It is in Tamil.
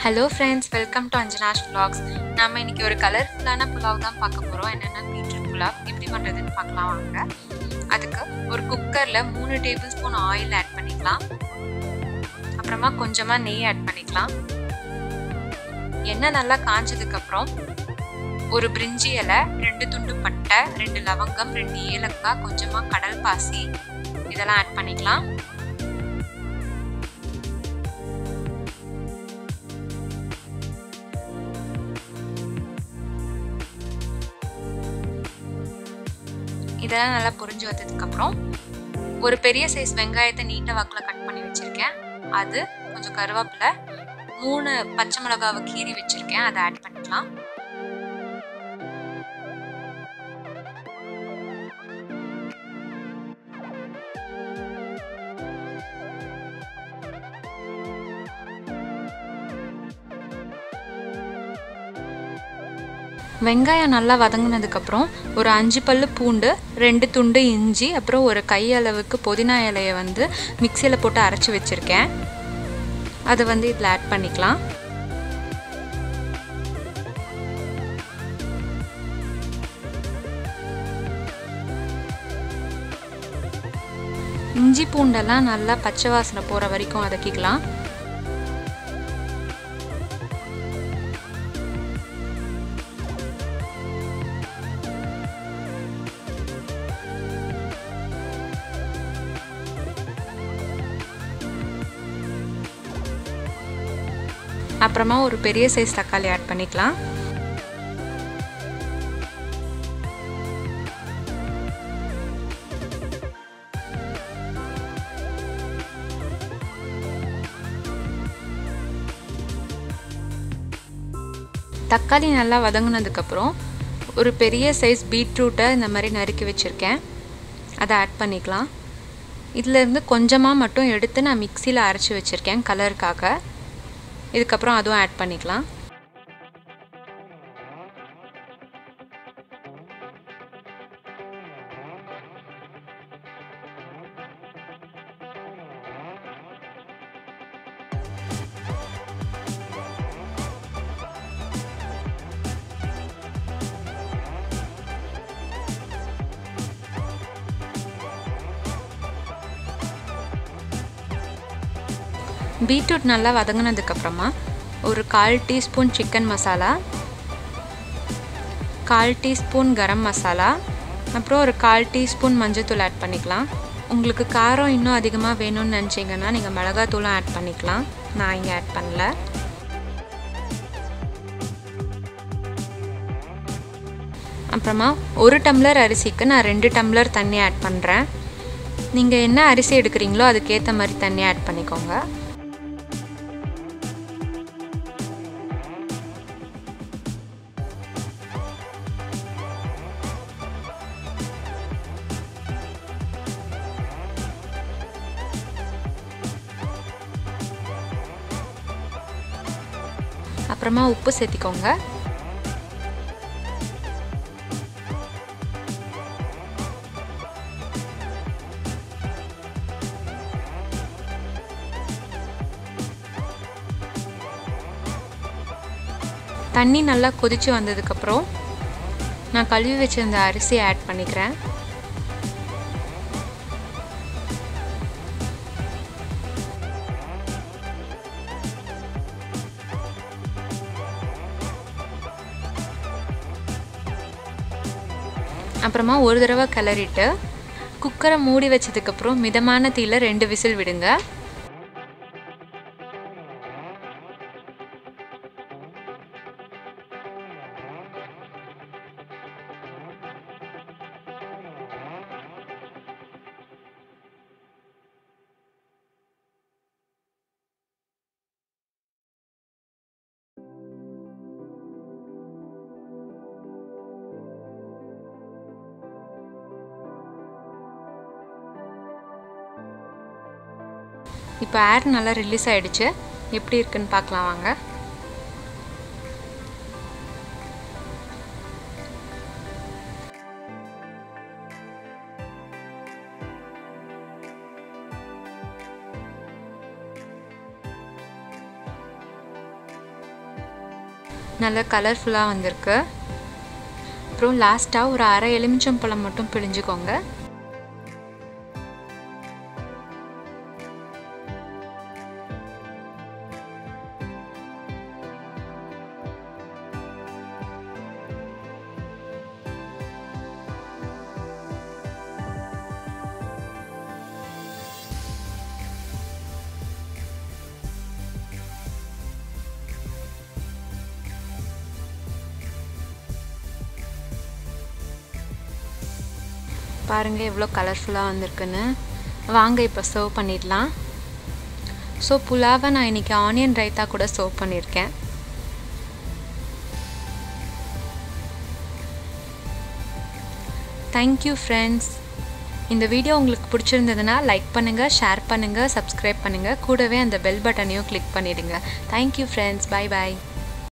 hello friends welcome to Anjana's vlogs நம்ம இன்னைக்கு ஒரு கலர்ஃபுல்லான புலாவ் தான் பார்க்க போகிறோம் என்னென்னா பீட்ரூட் புலாவ் எப்படி பண்ணுறதுன்னு பார்க்கலாம் வாங்க அதுக்கு ஒரு குக்கரில் மூணு டேபிள் ஸ்பூன் ஆயில் ஆட் பண்ணிக்கலாம் அப்புறமா கொஞ்சமாக நெய் ஆட் பண்ணிக்கலாம் எண்ணெய் நல்லா காஞ்சதுக்கப்புறம் ஒரு பிரிஞ்சி இலை ரெண்டு துண்டு பட்டை ரெண்டு லவங்கம் ரெண்டு ஏலக்காய் கொஞ்சமாக கடல் பாசி இதெல்லாம் ஆட் பண்ணிக்கலாம் இதெல்லாம் நல்லா புரிஞ்சு வந்ததுக்கப்புறம் ஒரு பெரிய சைஸ் வெங்காயத்தை நீட்டாக வாக்கில் கட் பண்ணி வச்சுருக்கேன் அது கொஞ்சம் கருவேப்பிலை மூணு பச்சை மிளகாவை கீறி வச்சுருக்கேன் அதை ஆட் பண்ணிக்கலாம் வெங்காயம் நல்லா வதங்கினதுக்கப்புறம் ஒரு அஞ்சு பல்லு பூண்டு ரெண்டு துண்டு இஞ்சி அப்புறம் ஒரு கை அளவுக்கு புதினா இலையை வந்து மிக்சியில் போட்டு அரைச்சி வச்சுருக்கேன் அதை வந்து இதில் ஆட் பண்ணிக்கலாம் இஞ்சி பூண்டெல்லாம் நல்லா பச்சை வாசனை போகிற வரைக்கும் வதக்கிக்கலாம் அப்புறமா ஒரு பெரிய சைஸ் தக்காளி ஆட் பண்ணிக்கலாம் தக்காளி நல்லா வதங்கினதுக்கப்புறம் ஒரு பெரிய சைஸ் பீட்ரூட்டை இந்த மாதிரி நறுக்கி வச்சுருக்கேன் அதை ஆட் பண்ணிக்கலாம் இதிலேருந்து கொஞ்சமாக மட்டும் எடுத்து நான் மிக்சியில் அரைச்சி வச்சுருக்கேன் கலருக்காக இதுக்கப்புறம் அதுவும் ஆட் பண்ணிக்கலாம் பீட்ரூட் நல்லா வதங்கினதுக்கப்புறமா ஒரு கால் டீஸ்பூன் சிக்கன் மசாலா கால் டீஸ்பூன் கரம் மசாலா அப்புறம் ஒரு கால் டீஸ்பூன் மஞ்சத்தூள் ஆட் பண்ணிக்கலாம் உங்களுக்கு காரம் இன்னும் அதிகமாக வேணும்னு நினச்சிங்கன்னா நீங்கள் மிளகாத்தூளும் ஆட் பண்ணிக்கலாம் நான் இங்கே ஆட் பண்ணல அப்புறமா ஒரு டம்ளர் அரிசிக்கு நான் ரெண்டு டம்ளர் தண்ணி ஆட் பண்ணுறேன் நீங்கள் என்ன அரிசி எடுக்கிறீங்களோ அதுக்கேற்ற மாதிரி தண்ணி ஆட் பண்ணிக்கோங்க அப்புறமா உப்பு சேர்த்திக்கோங்க தண்ணி நல்லா கொதித்து வந்ததுக்கப்புறம் நான் கழுவி வச்சிருந்த அரிசியை ஆட் பண்ணிக்கிறேன் அப்புறமா ஒரு தடவை கிளறிட்டு குக்கரை மூடி வச்சதுக்கப்புறம் மிதமான தீயில் ரெண்டு விசில் விடுங்க இப்போ ஏர் நல்லா ரிலீஸ் ஆகிடுச்சு எப்படி இருக்குன்னு பார்க்கலாம் வாங்க நல்லா கலர்ஃபுல்லாக வந்திருக்கு அப்புறம் லாஸ்ட்டாக ஒரு அரை எலுமிச்சம்பழம் மட்டும் பிழிஞ்சுக்கோங்க பாருங்கள் எவ்வளோ கலர்ஃபுல்லாக வந்திருக்குன்னு வாங்க இப்போ சர்வ் பண்ணிடலாம் ஸோ புலாவை நான் இன்றைக்கி ஆனியன் ரைத்தா கூட சர்வ் பண்ணியிருக்கேன் தேங்க்யூ ஃப்ரெண்ட்ஸ் இந்த வீடியோ உங்களுக்கு பிடிச்சிருந்ததுன்னா லைக் பண்ணுங்கள் ஷேர் பண்ணுங்கள் சப்ஸ்கிரைப் பண்ணுங்கள் கூடவே அந்த பெல் பட்டனையும் கிளிக் பண்ணிவிடுங்க தேங்க்யூ ஃப்ரெண்ட்ஸ் பை பாய்